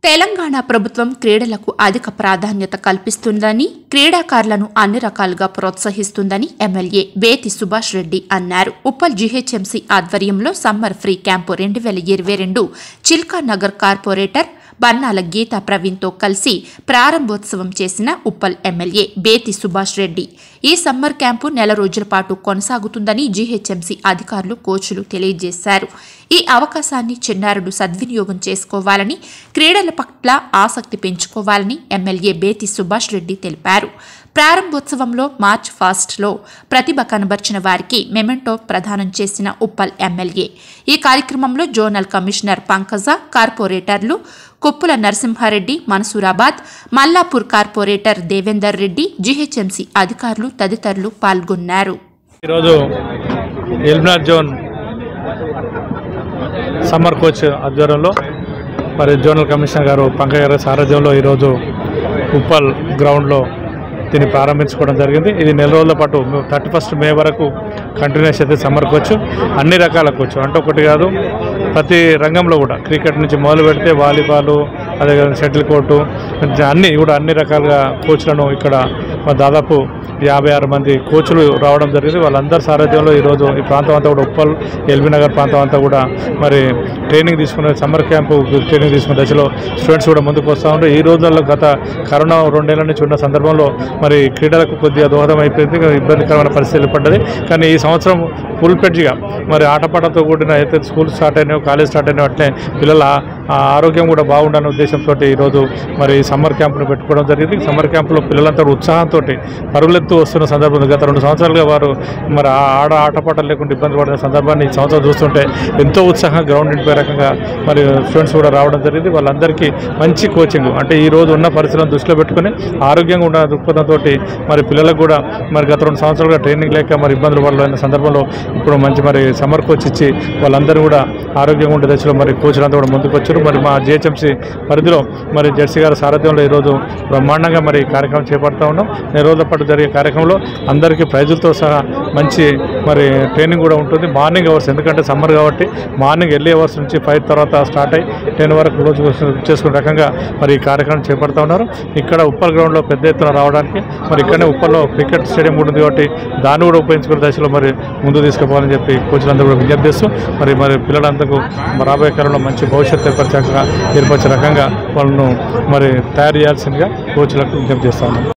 తెలంగాణ ప్రభుత్వం క్రీడలకు అధిక ప్రాధాన్యత కల్పిస్తుందని క్రీడాకారులను అన్ని రకాలుగా ప్రోత్సహిస్తుందని ఎమ్మెల్యే బేతి సుభాష్ రెడ్డి అన్నారు ఉప్పల్ జీహెచ్ఎంసీ ఆధ్వర్యంలో సమ్మర్ ఫ్రీ క్యాంపు రెండు వేల ఇరవై రెండు చిల్కా నగర్ కార్పొరేటర్ బన్నాల గీతా ప్రవీణ్తో కలిసి ప్రారంభోత్సవం చేసిన ఉప్పల్ ఎమ్మెల్యే బేతి సుభాష్ రెడ్డి ఈ సమ్మర్ క్యాంపు నెల రోజుల పాటు కొనసాగుతుందని జీహెచ్ఎంసీ అధికారులు కోచ్లు తెలియజేశారు ఈ అవకాశాన్ని చిన్నారులు సద్వినియోగం చేసుకోవాలని క్రీడల పట్ల ఆసక్తి పెంచుకోవాలని ఎమ్మెల్యే బేతి సుభాష్ రెడ్డి తెలిపారు ప్రారంభోత్సవంలో మార్చ్ ఫాస్ట్లో ప్రతిభ కనబర్చిన వారికి మెమెంటో ప్రదానం చేసిన ఉప్పల్ ఎమ్మెల్యే ఈ కార్యక్రమంలో జోనల్ కమిషనర్ పంకజ కార్పొరేటర్లు కొప్పుల నరసింహారెడ్డి మన్సూరాబాద్ మల్లాపూర్ కార్పొరేటర్ దేవేందర్ రెడ్డి జీహెచ్ఎంసీ అధికారులు తదితరులు పాల్గొన్నారు ఈరోజు ఎల్బినార్ జోన్ సమ్మర్ కోచ్ ఆధ్వర్యంలో మరి జోనల్ కమిషనర్ గారు పంకయ్య గారి సారథ్యంలో ఈరోజు ఉప్పల్ గ్రౌండ్లో దీన్ని ప్రారంభించుకోవడం జరిగింది ఇది నెల రోజుల పాటు థర్టీ ఫస్ట్ మే వరకు కంటిన్యూస్ అయితే సమ్మర్ కోచ్ అన్ని రకాల కోచ్ అంటే ఒకటి కాదు ప్రతి రంగంలో కూడా క్రికెట్ నుంచి మొదలు పెడితే వాలీబాల్ అదే షటిల్ కోర్టు అన్ని కూడా అన్ని రకాలుగా కోచ్లను ఇక్కడ మరి దాదాపు యాభై ఆరు మంది కోచ్లు రావడం జరిగింది వాళ్ళందరి సారథ్యంలో ఈరోజు ఈ ప్రాంతం అంతా కూడా ఉప్పల్ ఎల్బీ నగర్ ప్రాంతం అంతా కూడా మరి ట్రైనింగ్ తీసుకునే సమ్మర్ క్యాంపు ట్రైనింగ్ తీసుకునే దశలో స్టూడెంట్స్ కూడా ముందుకు వస్తూ ఉంటారు ఈ రోజుల్లో గత కరోనా రెండేళ్ల నుంచి ఉన్న సందర్భంలో మరి క్రీడలకు కొద్దిగా దోహదం అయిపోయింది ఇబ్బందికరమైన పరిస్థితులు పడ్డది కానీ ఈ సంవత్సరం ఫుల్ పెడ్జ్గా మరి ఆటపాటతో కూడిన అయితే స్కూల్ స్టార్ట్ అయినాయో కాలేజ్ స్టార్ట్ అయినాయో అట్లే పిల్లల ఆ ఆరోగ్యం కూడా బాగుండనే ఉద్దేశంతో ఈరోజు మరి సమ్మర్ క్యాంపును పెట్టుకోవడం జరిగింది సమ్మర్ క్యాంపులో పిల్లలంతా కూడా ఉత్సాహంతో పరుగులెత్తు వస్తున్న సందర్భంలో గత రెండు సంవత్సరాలుగా వారు మరి ఆ ఆడ ఆటపాటలు లేకుండా ఇబ్బంది పడిన సందర్భాన్ని ఈ సంవత్సరం చూస్తుంటే ఎంతో ఉత్సాహంగా గ్రౌండ్ నింపే రకంగా మరి స్టూడెంట్స్ కూడా రావడం జరిగింది వాళ్ళందరికీ మంచి కోచింగ్ అంటే ఈ రోజు ఉన్న పరిస్థితులను దృష్టిలో పెట్టుకుని ఆరోగ్యంగా ఉన్న దృక్పథంతో మరి పిల్లలకు కూడా మరి గత రెండు సంవత్సరాలుగా ట్రైనింగ్ లేక మరి ఇబ్బందులు పడలేని సందర్భంలో ఇప్పుడు మంచి మరి సమ్మర్ కోచ్ ఇచ్చి వాళ్ళందరూ కూడా ఆరోగ్యంగా ఉండే దశలో మరి కోచ్లంతా కూడా ముందుకు వచ్చారు మరి మా జిహెచ్ఎంసీ పరిధిలో మరి జెర్సీ గారి సారథ్యంలో ఈరోజు బ్రహ్మాండంగా మరి ఈ కార్యక్రమం చేపడతా ఉన్నాం నెల రోజుల పాటు జరిగే కార్యక్రమంలో అందరికీ ప్రైజులతో సహా మంచి మరి ట్రైనింగ్ కూడా ఉంటుంది మార్నింగ్ అవర్స్ ఎందుకంటే సమ్మర్ కాబట్టి మార్నింగ్ ఎర్లీ అవర్స్ నుంచి ఫైవ్ తర్వాత స్టార్ట్ అయ్యి టెన్ వరకు రోజు చేసుకునే రకంగా మరి ఈ కార్యక్రమం చేపడతా ఉన్నారు ఇక్కడ ఉప్పల్ గ్రౌండ్లో పెద్ద ఎత్తున రావడానికి మరి ఇక్కడనే ఉప్పల్లో క్రికెట్ స్టేడియం కూడా ఉంది కాబట్టి దాన్ని కూడా ఉపయోగించుకునే దశలో మరి ముందు తీసుకుపోవాలని చెప్పి కోచ్లందరూ కూడా విజ్ఞప్తి చేస్తూ మరి మరి పిల్లలందరూ రాబోయే కాలంలో మంచి భవిష్యత్తు ఏర్పరిచే రకంగా ఏర్పరిచే రకంగా వాళ్ళను మరి తయారు చేయాల్సిందిగా కోచ్లకు విజ్ఞప్తి చేస్తా ఉన్నాం